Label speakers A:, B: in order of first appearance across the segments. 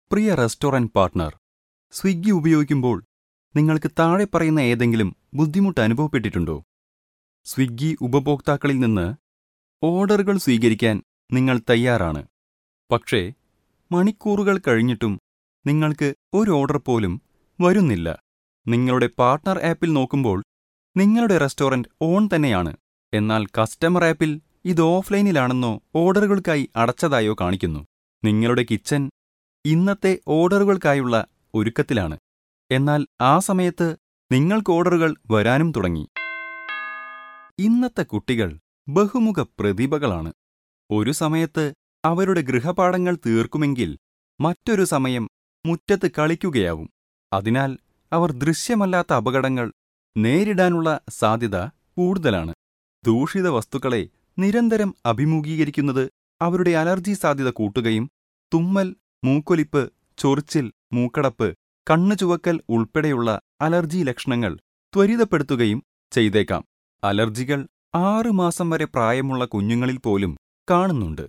A: പ്രിയ restaurant partner Swiggy ഉപയോഗിക്കുമ്പോൾ നിങ്ങൾക്ക് താഴെ പറയുന്ന ഏതെങ്കിലും ബുദ്ധിമുട്ട് അനുഭവപ്പെട്ടിട്ടുണ്ടോ സ്വിഗ്ഗി ഉപഭോക്താക്കളിൽ നിന്ന് ഓർഡറുകൾ സ്വീകരിക്കാൻ നിങ്ങൾ തയ്യാറാണ് പക്ഷേ മണിക്കൂറുകൾ കഴിഞ്ഞിട്ടും നിങ്ങൾക്ക് ഒരു ഓർഡർ പോലും വരുന്നില്ല നിങ്ങളുടെ പാർട്ട്ണർ ആപ്പിൽ നോക്കുമ്പോൾ നിങ്ങളുടെ റെസ്റ്റോറന്റ് ഓൺ തന്നെയാണ് എന്നാൽ കസ്റ്റമർ ആപ്പിൽ ഇത് ഓഫ്ലൈനിലാണെന്നോ ഓർഡറുകൾക്കായി അടച്ചതായോ കാണിക്കുന്നു നിങ്ങളുടെ കിച്ചൻ ഇന്നത്തെ ഓർഡറുകൾക്കായുള്ള ഒരുക്കത്തിലാണ് എന്നാൽ ആ സമയത്ത് നിങ്ങൾക്ക് ഓർഡറുകൾ വരാനും തുടങ്ങി ഇന്നത്തെ കുട്ടികൾ ബഹുമുഖ പ്രതിഭകളാണ് ഒരു സമയത്ത് അവരുടെ ഗൃഹപാഠങ്ങൾ തീർക്കുമെങ്കിൽ മറ്റൊരു സമയം മുറ്റത്ത് കളിക്കുകയാവും അതിനാൽ അവർ ദൃശ്യമല്ലാത്ത അപകടങ്ങൾ നേരിടാനുള്ള സാധ്യത കൂടുതലാണ് ദൂഷിത വസ്തുക്കളെ നിരന്തരം അഭിമുഖീകരിക്കുന്നത് അവരുടെ അലർജി സാധ്യത കൂട്ടുകയും തുമ്മൽ മൂക്കൊലിപ്പ് ചൊറിച്ചിൽ മൂക്കടപ്പ് കണ്ണു ചുവക്കൽ ഉൾപ്പെടെയുള്ള അലർജി ലക്ഷണങ്ങൾ ത്വരിതപ്പെടുത്തുകയും ചെയ്തേക്കാം അലർജികൾ ആറ് മാസം വരെ പ്രായമുള്ള കുഞ്ഞുങ്ങളിൽ പോലും കാണുന്നുണ്ട്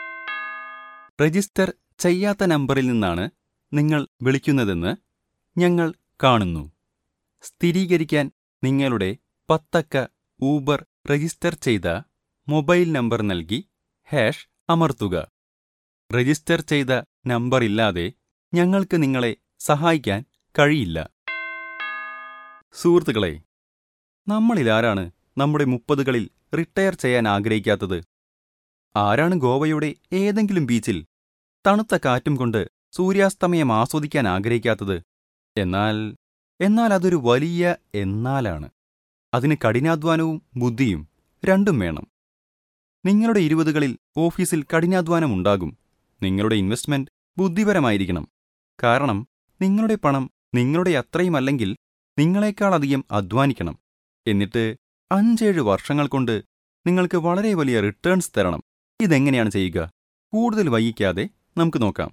A: രജിസ്റ്റർ ചെയ്യാത്ത നമ്പറിൽ നിന്നാണ് നിങ്ങൾ വിളിക്കുന്നതെന്ന് ഞങ്ങൾ കാണുന്നു സ്ഥിരീകരിക്കാൻ നിങ്ങളുടെ പത്തക്ക ഊബർ രജിസ്റ്റർ ചെയ്ത മൊബൈൽ നമ്പർ നൽകി ഹാഷ് അമർത്തുക രജിസ്റ്റർ ചെയ്ത നമ്പർ ഇല്ലാതെ ഞങ്ങൾക്ക് നിങ്ങളെ സഹായിക്കാൻ കഴിയില്ല സുഹൃത്തുക്കളെ നമ്മളിലാരാണ് നമ്മുടെ മുപ്പതുകളിൽ റിട്ടയർ ചെയ്യാൻ ആഗ്രഹിക്കാത്തത് ആരാണ് ഗോവയുടെ ഏതെങ്കിലും ബീച്ചിൽ തണുത്ത കാറ്റും കൊണ്ട് സൂര്യാസ്തമയം ആസ്വദിക്കാൻ ആഗ്രഹിക്കാത്തത് എന്നാൽ എന്നാൽ അതൊരു വലിയ എന്നാലാണ് അതിന് കഠിനാധ്വാനവും ബുദ്ധിയും രണ്ടും വേണം നിങ്ങളുടെ ഇരുപതുകളിൽ ഓഫീസിൽ കഠിനാധ്വാനം ഉണ്ടാകും നിങ്ങളുടെ ഇൻവെസ്റ്റ്മെന്റ് ബുദ്ധിപരമായിരിക്കണം കാരണം നിങ്ങളുടെ പണം നിങ്ങളുടെ അത്രയുമല്ലെങ്കിൽ നിങ്ങളെക്കാളധികം അധ്വാനിക്കണം എന്നിട്ട് അഞ്ചേഴ് വർഷങ്ങൾ കൊണ്ട് നിങ്ങൾക്ക് വളരെ വലിയ റിട്ടേൺസ് തരണം ഇതെങ്ങനെയാണ് ചെയ്യുക കൂടുതൽ വൈകിക്കാതെ നമുക്ക് നോക്കാം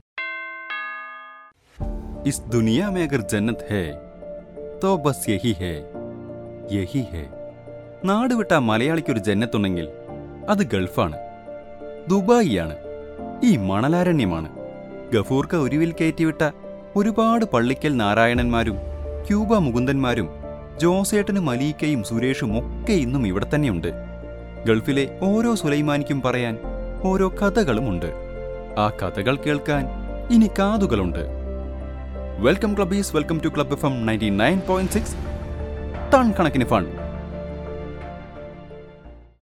A: ഇസ് ദുനിയ മേ അഗർ ജന്നത്ത് ഹേ തോ ബസ് യഹി ഹേ യഹി ഹേ നാടുവിട്ട മലയാളിക്കൊരു ജന്നത്തുണ്ടെങ്കിൽ അത് ഗൾഫാണ് ദുബായിയാണ് ഈ മണലാരണ്യമാണ് ഗഫൂർക്ക ഉരുവിൽ കയറ്റിവിട്ട ഒരുപാട് പള്ളിക്കൽ നാരായണന്മാരും ക്യൂബ മുകുന്ദന്മാരും ജോസേട്ടനും മലീക്കയും സുരേഷും ഒക്കെ ഇന്നും ഇവിടെ തന്നെയുണ്ട് ഗൾഫിലെ ഓരോ സുലൈമാനിക്കും പറയാൻ ഓരോ കഥകളുമുണ്ട് ആ കഥകൾ കേൾക്കാൻ ഇനി കാതുകളുണ്ട് welcome club is welcome to club F M ninety nine point six ton കണക്കിന് ഫണ്ട്